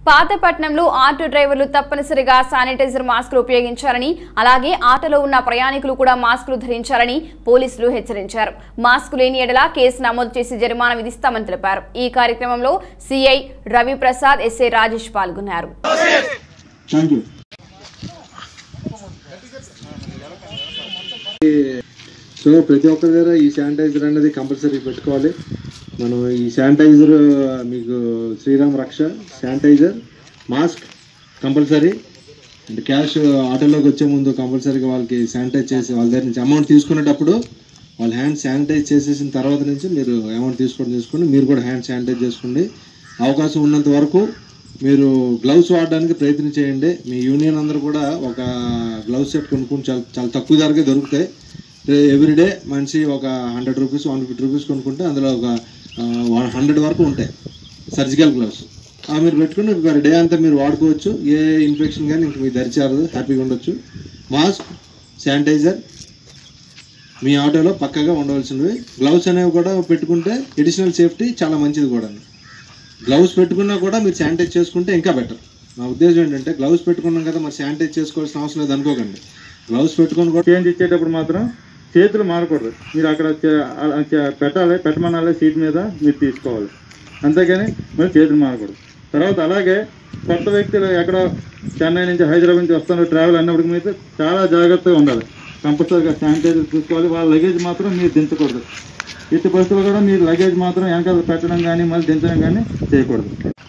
పాతపట్నంలో auto డ్రైవర్లు తప్పనిసరిగా sanitiser మాస్కులు ఉపయోగించాలని అలాగే ఆటోలో ఉన్న ప్రయాణికులు కూడా మాస్కులు ధరించాలని పోలీసులు హెచ్చరించారు మాస్కు లేని ఎడల కేసు నమోదు చేసి జరిమానా విధిస్తామని తెలిపారు ఈ కార్యక్రమంలో సిఐ రవి ప్రసాద్ ఎస్ఐ రాజేష్ పాల్గొన్నారు థ్యాంక్ యూ సో ప్రతి ఒక్కరి దగ్గర ఈ శానిటైజర్ అనేది కంపల్సరీ పెట్టుకోవాలి మనం ఈ శానిటైజర్ మీకు Sriram Raksha sanitizer mask compulsory and cash ఆటోలోకి వచ్చే ముందు కంపల్సరీగా వాళ్ళకి శానిటైజ్ చేసి వాళ్ళ దగ్గర నుంచి అమౌంట్ తీసుకునేటప్పుడు వాళ్ళ హ్యాండ్ శానిటైజ్ చేసేసిన తర్వాత నుంచి మీరు అమౌంట్ తీసుకోవడం తీసుకోండి మీరు కూడా హ్యాండ్ శానిటైజ్ చేసుకోండి అవకాశం ఉన్నంత వరకు మీరు గ్లౌస్ వాడడానికి ప్రయత్నం చేయండి మీ యూనియన్ అందరూ కూడా ఒక గ్లౌస్ సెట్ కొనుక్కొని చాలా చాలా తక్కువ ధరకే దొరుకుతాయి ఎవ్రీడే మనిషి ఒక hundred rupees one fifty rupees కొనుక్కుంటే అందులో ఒక వన్ హండ్రెడ్ వరకు ఉంటాయి సర్జికల్ గ్లౌస్ ఆ మీరు పెట్టుకుని ఒక డే అంతా మీరు వాడుకోవచ్చు ఏ ఇన్ఫెక్షన్ కానీ ఇంక మీ దరిచారదు హ్యాపీగా ఉండొచ్చు మాస్క్ శానిటైజర్ మీ ఆటోలో పక్కగా ఉండవలసినవి గ్లౌస్ అనేవి కూడా పెట్టుకుంటే ఎడిషనల్ సేఫ్టీ చాలా మంచిది కూడా గ్లౌస్ పెట్టుకున్నా కూడా మీరు శానిటైజ్ చేసుకుంటే ఇంకా బెటర్ నా ఉద్దేశం ఏంటంటే గ్లౌస్ పెట్టుకున్నాం కదా మరి శానిటైజ్ చేసుకోవాల్సిన అవసరం లేదు అనుకోకండి గ్లౌస్ పెట్టుకొని కూడా చేంజ్ ఇచ్చేటప్పుడు మాత్రం చేతులు మారకూడదు మీరు అక్కడ చే- అలా చే- పెట్టాలి పెట్టమనాలి సీట్ మీద మీరు తీసుకోవాలి అంతేగాని మీరు చేతులు మారకూడదు తర్వాత అలాగే కొత్త వ్యక్తులు ఎక్కడ చెన్నై నుంచి హైదరాబాద్ నుంచి వస్తున్న ట్రావెల్ అన్నప్పటికి మీరు చాలా జాగ్రత్తగా ఉండాలి కంపల్సరీగా శానిటైజర్ చూసుకోవాలి వాళ్ళ లగేజ్ మాత్రం మీరు దించకూడదు ఇటు పరిస్థితుల్లో కూడా మీరు లగేజ్ మాత్రం వెనకాల పెట్టడం కానీ మళ్ళీ దించడం కానీ చేయకూడదు